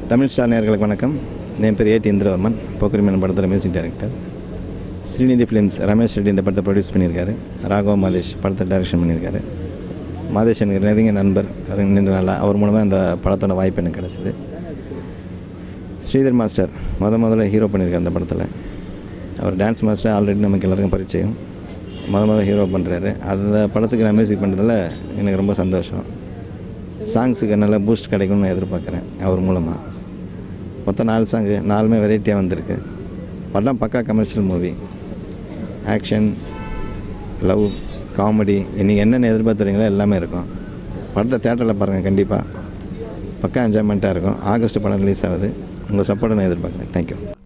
Tamil star நேயர்களுக்கு வணக்கம் என் பேர் ஏடி இந்திரவர்மன் போக்கரிமேன் படத்தில் music director Srinidhi films Ramesh Reddy இந்த படத்தை ப்ரொடியூஸ் பண்ணியிருக்காரு ராகவ் மாதேஷ் படத்தை டைரக்ஷன் பண்ணியிருக்காரு மாதேஷ் எனக்கு நெருங்கிய நண்பர் ரெண்டு நாளாக அவர் மூலம் தான் இந்த படத்தோட வாய்ப்பு எனக்கு கிடச்சிது ஸ்ரீதர் மாஸ்டர் முத முதல்ல ஹீரோ பண்ணியிருக்காரு அந்த படத்தில் அவர் டான்ஸ் மாஸ்டர் ஆல்ரெடி நமக்கு எல்லாருக்கும் பரிச்சயம் முத முதல்ல ஹீரோ பண்ணுறாரு அந்த படத்துக்கு நான் மியூசிக் பண்ணுறதுல எனக்கு ரொம்ப சந்தோஷம் சாங்ஸுக்கு நல்ல பூஸ்ட் கிடைக்கும்னு நான் எதிர்பார்க்குறேன் அவர் மூலமாக மொத்தம் நாலு சாங்கு நாலுமே வெரைட்டியாக வந்திருக்கு படம் pakka commercial movie action love comedy நீங்கள் என்னென்ன எதிர்பார்த்துறீங்களோ எல்லாமே இருக்கும் படத்தை தேட்டரில் பாருங்கள் கண்டிப்பாக பக்கா என்ஜாய்மெண்ட்டாக இருக்கும் ஆகஸ்ட் படம் ரிலீஸ் ஆகுது உங்கள் சப்போர்ட்டை நான் எதிர்பார்க்குறேன் தேங்க்யூ